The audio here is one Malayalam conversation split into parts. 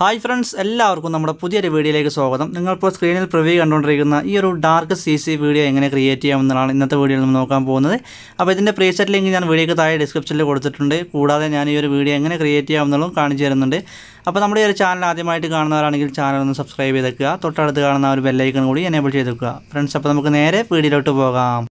ഹായ് ഫ്രണ്ട്സ് എല്ലാവർക്കും നമ്മുടെ പുതിയൊരു വീഡിയോയിലേക്ക് സ്വാഗതം നിങ്ങളിപ്പോൾ സ്ക്രീനിൽ പ്രിവ്യൂ കണ്ടുകൊണ്ടിരിക്കുന്ന ഈ ഒരു ഡാർക്ക് സി സി വീഡിയോ എങ്ങനെ ക്രിയേറ്റ് ചെയ്യാമെന്നാണ് ഇന്നത്തെ വീഡിയോയിൽ നമ്മൾ നോക്കാൻ പോകുന്നത് അപ്പോൾ ഇതിൻ്റെ പ്രീസെറ്റ് ലിങ്ക് ഞാൻ വീഡിയോക്ക് താഴെ ഡിസ്ക്രിപ്ഷനിൽ കൊടുത്തിട്ടുണ്ട് കൂടാതെ ഞാൻ ഈ ഒരു വീഡിയോ എങ്ങനെ ക്രിയേറ്റ് ചെയ്യാമെന്നുള്ളതും കാണിച്ചു തരുന്നുണ്ട് അപ്പോൾ നമ്മുടെ ഈ ഒരു ചാനൽ ആദ്യമായിട്ട് കാണുന്നവരാണെങ്കിൽ ചാനൽ ഒന്ന് സബ്സ്ക്രൈബ് ചെയ്തേക്കുക തൊട്ടടുത്ത് കാണുന്ന ആ ഒരു ബെല്ലൈക്കൺ കൂടി എനേബിൾ ചെയ്തേക്കുക ഫ്രണ്ട്സ് അപ്പോൾ നമുക്ക് നേരെ വീഡിയോയിലോട്ട് പോകാം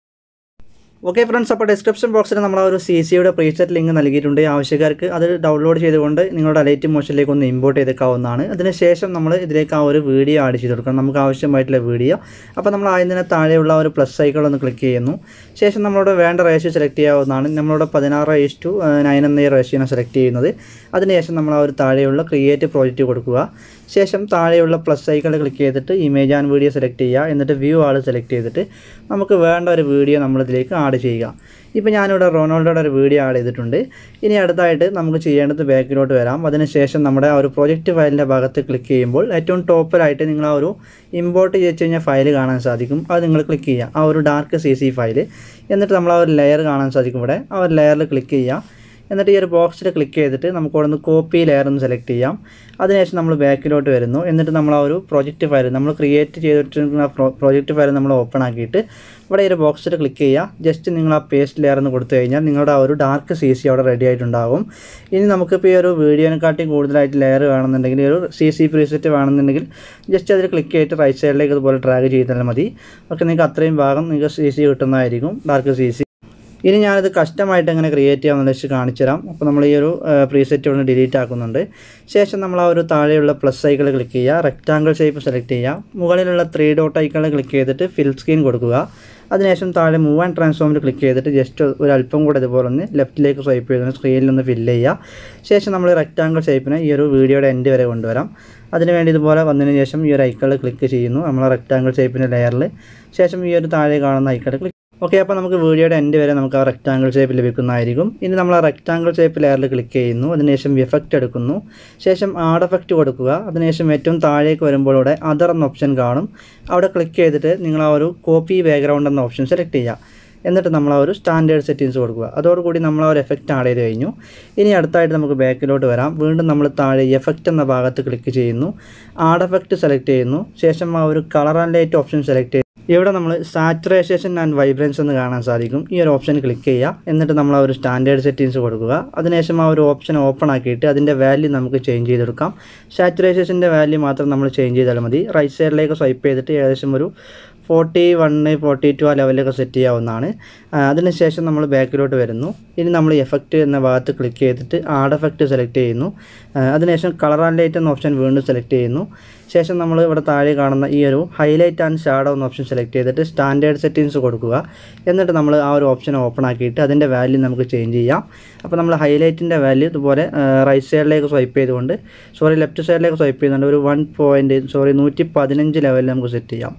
ഓക്കെ ഫ്രണ്ട്സ് അപ്പോൾ ഡിസ്ക്രിപ്ഷൻ ബോക്സിൽ നമ്മൾ ആ ഒരു സി സിയുടെ പ്രീസെറ്റ് ലിങ്ക് നൽകിയിട്ടുണ്ട് ആവശ്യക്കാർക്ക് അത് ഡൗൺലോഡ് ചെയ്തുകൊണ്ട് നിങ്ങളുടെ അലൈറ്റ് മോഷനിലേക്ക് ഒന്ന് ഇമ്പോർട്ട് ചെയ്തേക്കാവുന്നതാണ് അതിനുശേഷം നമ്മൾ ഇതിലേക്ക് ആ ഒരു വീഡിയോ ആഡ് ചെയ്ത് കൊടുക്കണം നമുക്ക് ആവശ്യമായിട്ടുള്ള വീഡിയോ അപ്പോൾ നമ്മൾ ആയതിന് താഴെയുള്ള ഒരു പ്ലസ് സൈക്കിൾ ഒന്ന് ക്ലിക്ക് ചെയ്യുന്നു ശേഷം നമ്മളോട് വേണ്ട റേഷ്യോ സെലക്ട് ചെയ്യാവുന്നതാണ് നമ്മളോട് പതിനാറ് ഈസ് ടു നയൻ എന്ന റേഷ്യോനെ സെലക്ട് ചെയ്യുന്നത് അതിനുശേഷം നമ്മൾ ആ ഒരു താഴെയുള്ള ക്രിയേറ്റ് പ്രോജക്റ്റ് കൊടുക്കുക ശേഷം താഴെയുള്ള പ്ലസ് ഐക്കണിൽ ക്ലിക്ക് ചെയ്തിട്ട് ഇമേജ് ആൻഡ് വീഡിയോ സെലക്ട് ചെയ്യുക എന്നിട്ട് വ്യൂ ആൾ സെലക്ട് ചെയ്തിട്ട് നമുക്ക് വേണ്ട ഒരു വീഡിയോ നമ്മളിതിലേക്ക് ആഡ് ചെയ്യുക ഇപ്പോൾ ഞാനിവിടെ റൊണാൾഡോയുടെ ഒരു വീഡിയോ ആഡ് ചെയ്തിട്ടുണ്ട് ഇനി അടുത്തായിട്ട് നമുക്ക് ചെയ്യേണ്ടത് ബാക്കിലോട്ട് വരാം അതിനുശേഷം നമ്മുടെ ആ ഒരു പ്രൊജക്റ്റ് ഫയലിൻ്റെ ഭാഗത്ത് ക്ലിക്ക് ചെയ്യുമ്പോൾ ഏറ്റവും ടോപ്പിലായിട്ട് നിങ്ങൾ ആ ഒരു ഇമ്പോർട്ട് ചെയ്ത് കഴിഞ്ഞാൽ ഫയൽ കാണാൻ സാധിക്കും അത് നിങ്ങൾ ക്ലിക്ക് ചെയ്യുക ആ ഒരു ഡാർക്ക് സി സി ഫയൽ എന്നിട്ട് നമ്മൾ ആ ഒരു ലെയർ കാണാൻ സാധിക്കും ഇവിടെ ആ ഒരു ലെയറിൽ ക്ലിക്ക് ചെയ്യുക എന്നിട്ട് ഈ ഒരു ബോക്സിൽ ക്ലിക്ക് ചെയ്തിട്ട് നമുക്ക് അവിടെ നിന്ന് കോപ്പി ലെയർ ഒന്ന് സെലക്ട് ചെയ്യാം അതിനുശേഷം നമ്മൾ ബാക്കിലോട്ട് വരുന്നു എന്നിട്ട് നമ്മൾ ആ ഒരു പ്രൊജക്റ്റ് ഫയൽ നമ്മൾ ക്രിയേറ്റ് ചെയ്തിട്ടുള്ള പ്രൊജക്റ്റ് ഫയൽ നമ്മൾ ഓപ്പൺ ആക്കിയിട്ട് ഇവിടെ ഈ ഒരു ബോക്സിൽ ക്ലിക്ക് ചെയ്യുക ജസ്റ്റ് നിങ്ങൾ ആ പേസ്റ്റ് ലെയർ എന്ന് കൊടുത്തു കഴിഞ്ഞാൽ നിങ്ങളുടെ ആ ഒരു ഡാർക്ക് സി സി അവിടെ റെഡി ആയിട്ടുണ്ടാകും ഇനി നമുക്കിപ്പോൾ ഈ ഒരു വീഡിയോനെക്കാട്ടി കൂടുതലായിട്ട് ലെയർ വേണമെന്നുണ്ടെങ്കിൽ ഈ ഒരു സി സി പ്രീസെറ്റ് വേണമെന്നുണ്ടെങ്കിൽ ജസ്റ്റ് അതിൽ ക്ലിക്ക് ചെയ്തിട്ട് റൈറ്റ് സൈഡിലേക്ക് ഇതുപോലെ ഡ്രാഗ് ചെയ്താൽ മതി ഓക്കെ നിങ്ങൾക്ക് അത്രയും ഭാഗം നിങ്ങൾക്ക് സി സി കിട്ടുന്നതായിരിക്കും ഡാർക്ക് സി സി ഇനി ഞാനത് കസ്റ്റമായിട്ട് എങ്ങനെ ക്രിയേറ്റ് ചെയ്യാമെന്ന് വെച്ച് കാണിച്ചു തരാം അപ്പോൾ നമ്മൾ ഈ ഒരു പ്രീസെറ്റ് ഒന്ന് ഡിലീറ്റ് ആക്കുന്നുണ്ട് ശേഷം നമ്മൾ ആ ഒരു താഴെയുള്ള പ്ലസ് ഐക്കൺ ക്ലിക്ക് ചെയ്യുക റെക്റ്റാങ്കിൾ ഷേപ്പ് സെലക്ട് ചെയ്യുക മുകളിലുള്ള ത്രീ ഡോട്ട് ഐക്കൺ ക്ലിക്ക് ചെയ്തിട്ട് ഫിൽ സ്ക്രീൻ കൊടുക്കുക അതിനുശേഷം താഴെ മൂവ് ആൻഡ് ട്രാൻസ്ഫോമിൽ ക്ലിക്ക് ചെയ്തിട്ട് ജസ്റ്റ് ഒരു അല്പം കൂടെ ഇതുപോലെ ഒന്ന് ലെഫ്റ്റിലേക്ക് സ്വൈപ്പ് ചെയ്തിട്ട് സ്ക്രീനിൽ ഒന്ന് ഫില്ല് ചെയ്യുക ശേഷം നമ്മൾ റെക്റ്റാങ്കിൾ ഷേപ്പിനെ ഈ ഒരു വീഡിയോയുടെ എൻഡ് വരെ കൊണ്ടുവരാം അതിനുവേണ്ടി ഇതുപോലെ വന്നതിന് ശേഷം ഈ ഒരു ഐക്കണിൽ ക്ലിക്ക് ചെയ്യുന്നു നമ്മൾ റെക്റ്റാങ്കിൾ ഷേപ്പിൻ്റെ ലെയറിൽ ശേഷം ഈ ഒരു താഴെ കാണുന്ന ഐക്കണിൽ ക്ലിക്ക് ഓക്കെ അപ്പോൾ നമുക്ക് വീഡിയോയുടെ എൻഡ് വരെ നമുക്ക് ആ റെക്റ്റാങ്കിൾ ഷേപ്പ് ലഭിക്കുന്നതായിരിക്കും ഇനി നമ്മൾ ആ റെക്റ്റാങ്കിൾ ഷേപ്പ് ലെയറിൽ ക്ലിക്ക് ചെയ്യുന്നു അതിനുശേഷം എഫക്റ്റ് എടുക്കുന്നു ശേഷം ആഡ് എഫക്റ്റ് കൊടുക്കുക അതിനുശേഷം ഏറ്റവും താഴേക്ക് വരുമ്പോൾ ഇവിടെ അതർ എന്ന ഓപ്ഷൻ കാണും അവിടെ ക്ലിക്ക് ചെയ്തിട്ട് നിങ്ങൾ ആ ഒരു കോപ്പി ബാക്ക്ഗ്രൗണ്ട് എന്ന ഓപ്ഷൻ സെലക്ട് ചെയ്യുക എന്നിട്ട് നമ്മൾ ആ ഒരു സ്റ്റാൻഡേർഡ് സെറ്റിങ്സ് കൊടുക്കുക അതോടുകൂടി നമ്മൾ ആ ഒരു എഫക്റ്റ് ആഡ് ചെയ്ത് കഴിഞ്ഞു ഇനി അടുത്തായിട്ട് നമുക്ക് ബാക്കിലോട്ട് വരാം വീണ്ടും നമ്മൾ താഴെ എഫക്റ്റ് എന്ന ഭാഗത്ത് ക്ലിക്ക് ചെയ്യുന്നു ആഡ് എഫക്റ്റ് സെലക്ട് ചെയ്യുന്നു ശേഷം ആ ഒരു colour and light option select ചെയ്യുന്നു ഇവിടെ നമ്മൾ സാച്ചുറേഷൻ ആൻഡ് വൈബ്രൻസ് എന്ന് കാണാൻ സാധിക്കും ഈ ഒരു ഓപ്ഷൻ ക്ലിക്ക് ചെയ്യുക എന്നിട്ട് നമ്മൾ ആ ഒരു സ്റ്റാൻഡേർഡ് സെറ്റിങ്സ് കൊടുക്കുക അതിനുശേഷം ആ ഒരു ഓപ്ഷൻ ഓപ്പൺ ആക്കിയിട്ട് അതിൻ്റെ വാല്യൂ നമുക്ക് ചേഞ്ച് ചെയ്തെടുക്കാം സാച്ചുറേഷൻ്റെ വാല്യൂ മാത്രം നമ്മൾ ചേഞ്ച് ചെയ്താൽ മതി റൈറ്റ് സൈഡിലേക്ക് സ്വൈപ്പ് ചെയ്തിട്ട് ഏകദേശം ഒരു ഫോർട്ടി വണ്ണ് ഫോർട്ടി ടു ആ ലെവലിലൊക്കെ സെറ്റ് ചെയ്യാവുന്നതാണ് അതിനുശേഷം നമ്മൾ ബാക്കിലോട്ട് വരുന്നു ഇനി നമ്മൾ എഫക്റ്റ് എന്ന ഭാഗത്ത് ക്ലിക്ക് ചെയ്തിട്ട് ആഡ് എഫക്റ്റ് സെലക്ട് ചെയ്യുന്നു അതിനുശേഷം കളർ ആൻഡ് ലൈറ്റ് എന്ന ഓപ്ഷൻ വീണ്ടും സെലക്ട് ചെയ്യുന്നു ശേഷം നമ്മൾ ഇവിടെ താഴെ കാണുന്ന ഈ ഒരു ഹൈലൈറ്റ് ആൻഡ് ഷാഡോ എന്ന ഓപ്ഷൻ സെലക്ട് ചെയ്തിട്ട് സ്റ്റാൻഡേർഡ് സെറ്റിങ്സ് കൊടുക്കുക എന്നിട്ട് നമ്മൾ ആ ഒരു ഓപ്ഷൻ ഓപ്പൺ ആക്കിയിട്ട് അതിൻ്റെ വാല്യൂ നമുക്ക് ചേഞ്ച് ചെയ്യാം അപ്പോൾ നമ്മൾ ഹൈലൈറ്റിൻ്റെ വാല്യൂ ഇതുപോലെ റൈറ്റ് സൈഡിലേക്ക് സ്വൈപ്പ് ചെയ്തുകൊണ്ട് സോറി ലെഫ്റ്റ് സൈഡിലേക്ക് സ്വൈപ്പ് ചെയ്തുകൊണ്ട് ഒരു വൺ പോയിൻറ്റ് സോറി നൂറ്റി പതിനഞ്ച് ലെവലിൽ നമുക്ക് സെറ്റ് ചെയ്യാം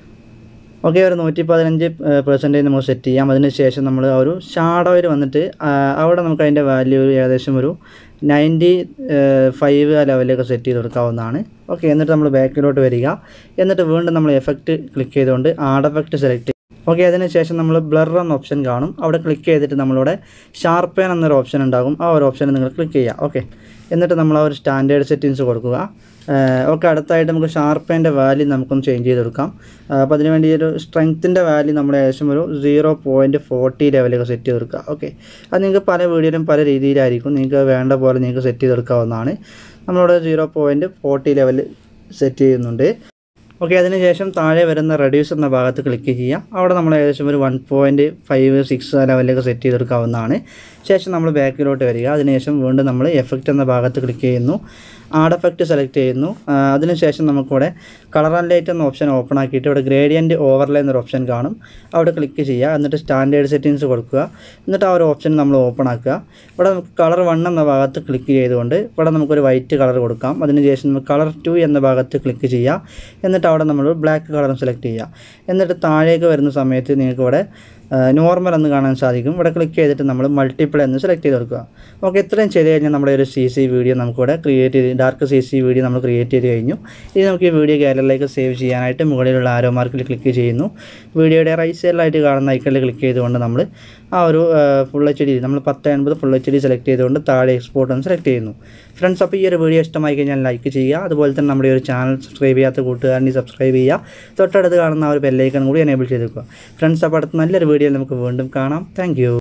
ഓക്കെ ഒരു നൂറ്റി പതിനഞ്ച് പെർസെൻറ്റേജ് നമുക്ക് സെറ്റ് ചെയ്യാം അതിന് ശേഷം നമ്മൾ ആ ഒരു ഷാഡോയിൽ വന്നിട്ട് അവിടെ നമുക്ക് അതിൻ്റെ വാല്യൂ ഏകദേശം ഒരു നയൻറ്റി ഫൈവ് ആ ലെവലിലൊക്കെ സെറ്റ് ചെയ്ത് കൊടുക്കാവുന്നതാണ് ഓക്കെ എന്നിട്ട് നമ്മൾ ബാക്കിലോട്ട് വരിക എന്നിട്ട് വീണ്ടും നമ്മൾ എഫക്റ്റ് ക്ലിക്ക് ചെയ്തുകൊണ്ട് ആഡ് എഫക്റ്റ് സെലക്ട് ചെയ്യും ഓക്കെ അതിന് ശേഷം നമ്മൾ ബ്ലർ എന്ന ഓപ്ഷൻ കാണും അവിടെ ക്ലിക്ക് ചെയ്തിട്ട് നമ്മളിവിടെ ഷാർപ്പൻ എന്നൊരു ഓപ്ഷൻ ഉണ്ടാകും ആ ഒരു ഓപ്ഷനിൽ നിങ്ങൾ ക്ലിക്ക് ചെയ്യുക ഓക്കെ എന്നിട്ട് നമ്മൾ ആ ഒരു സ്റ്റാൻഡേർഡ് സെറ്റിങ്സ് കൊടുക്കുക ഓക്കെ അടുത്തായിട്ട് നമുക്ക് ഷാർപ്പേൻ്റെ വാല്യൂ നമുക്കൊന്ന് ചേഞ്ച് ചെയ്ത് കൊടുക്കാം അപ്പോൾ അതിന് വേണ്ടി ഒരു സ്ട്രെങ്ത്തിൻ്റെ വാല്യൂ നമ്മൾ ഏകദേശം ഒരു സീറോ പോയിൻറ്റ് ഫോർട്ടി ലെവലൊക്കെ സെറ്റ് ചെയ്ത് കൊടുക്കുക ഓക്കെ അത് നിങ്ങൾക്ക് പല വീഡിയോയിലും പല രീതിയിലായിരിക്കും നിങ്ങൾക്ക് വേണ്ട പോലെ നിങ്ങൾക്ക് സെറ്റ് ചെയ്ത് കൊടുക്കാവുന്നതാണ് നമ്മളിവിടെ zero point forty level set ചെയ്യുന്നുണ്ട് ഓക്കെ അതിനുശേഷം താഴെ വരുന്ന റെഡ്യൂസ് എന്ന ഭാഗത്ത് ക്ലിക്ക് ചെയ്യുക അവിടെ നമ്മൾ ഏകദേശം ഒരു വൺ പോയിൻറ്റ് ഫൈവ് സിക്സ് ലെവലിലേക്ക് സെറ്റ് ചെയ്തെടുക്കാവുന്നതാണ് ശേഷം നമ്മൾ ബാക്കിലോട്ട് വരിക അതിനുശേഷം വീണ്ടും നമ്മൾ എഫക്റ്റ് എന്ന ഭാഗത്ത് ക്ലിക്ക് ചെയ്യുന്നു ആഡ് എഫക്റ്റ് സെലക്ട് ചെയ്യുന്നു അതിനുശേഷം നമുക്കിവിടെ കളർ ആൻഡ് ലൈറ്റ് എന്ന ഓപ്ഷൻ ഓപ്പൺ ആക്കിയിട്ട് ഇവിടെ ഗ്രേഡിയൻറ്റ് ഓവർലേ എന്നൊരു ഓപ്ഷൻ കാണും അവിടെ ക്ലിക്ക് ചെയ്യുക എന്നിട്ട് സ്റ്റാൻഡേർഡ് സെറ്റിങ്സ് കൊടുക്കുക എന്നിട്ട് ആ ഒരു ഓപ്ഷൻ നമ്മൾ ഓപ്പൺ ആക്കുക ഇവിടെ നമുക്ക് കളർ വൺ എന്ന ഭാഗത്ത് ക്ലിക്ക് ചെയ്തുകൊണ്ട് ഇവിടെ നമുക്കൊരു വൈറ്റ് കളർ കൊടുക്കാം അതിനുശേഷം നമുക്ക് കളർ ടു എന്ന ഭാഗത്ത് ക്ലിക്ക് ചെയ്യുക എന്നിട്ട് അവിടെ നമ്മൾ ബ്ലാക്ക് കളറും സെലക്ട് ചെയ്യുക എന്നിട്ട് താഴേക്ക് വരുന്ന സമയത്ത് നിങ്ങൾക്ക് ഇവിടെ നോർമൽ എന്ന് കാണാൻ സാധിക്കും ഇവിടെ ക്ലിക്ക് ചെയ്തിട്ട് നമ്മൾ മൾട്ടിപ്പിൾ എന്ന് സെലക്ട് ചെയ്ത് കൊടുക്കുക ഓക്കെ ഇത്രയും ചെയ്ത് കഴിഞ്ഞാൽ നമ്മുടെ ഒരു സി സി വീഡിയോ നമുക്കിവിടെ ക്രിയേറ്റ് ചെയ്ത് ഡാർക്ക് സി സി വീഡിയോ നമ്മൾ ക്രിയേറ്റ് ചെയ്ത് കഴിഞ്ഞു ഇനി നമുക്ക് ഈ വീഡിയോ ഗാലറിയിലേക്ക് സേവ് ചെയ്യാനായിട്ട് മുകളിലുള്ള ആരോ മാർക്കിൽ ക്ലിക്ക് ചെയ്യുന്നു വീഡിയോയുടെ റൈറ്റ് സൈഡിലായിട്ട് കാണുന്ന ഐക്കണിൽ ക്ലിക്ക് ചെയ്തുകൊണ്ട് നമ്മൾ ആ ഒരു ഫുൾ എച്ച് ഡി നമ്മൾ പത്ത് എൺപത് ഫുൾ എച്ച് ഡി സെലക്ട് ചെയ്തുകൊണ്ട് താഴെ എക്സ്പോർട്ട് എന്ന് സെലക്ട് ചെയ്യുന്നു ഫ്രണ്ട്സ് അപ്പോൾ ഈ ഒരു വീഡിയോ ഇഷ്ടമായി കഴിഞ്ഞാൽ ലൈക്ക് ചെയ്യുക അതുപോലെ തന്നെ നമ്മുടെ ഈ ഒരു ചാനൽ സബ്സ്ക്രൈബ് ചെയ്യാത്ത കൂട്ടുകാരനെ സബ്സ്ക്രൈബ് ചെയ്യുക തൊട്ടടുത്ത് കാണുന്ന ആ ഒരു ബെല്ലൈക്കൺ കൂടി എനേബിൾ ചെയ്ത് വെക്കുക ഫ്രണ്ട്സ് അപ്പോൾ അടുത്ത് നല്ലൊരു വീഡിയോയിൽ നമുക്ക് വീണ്ടും കാണാം താങ്ക്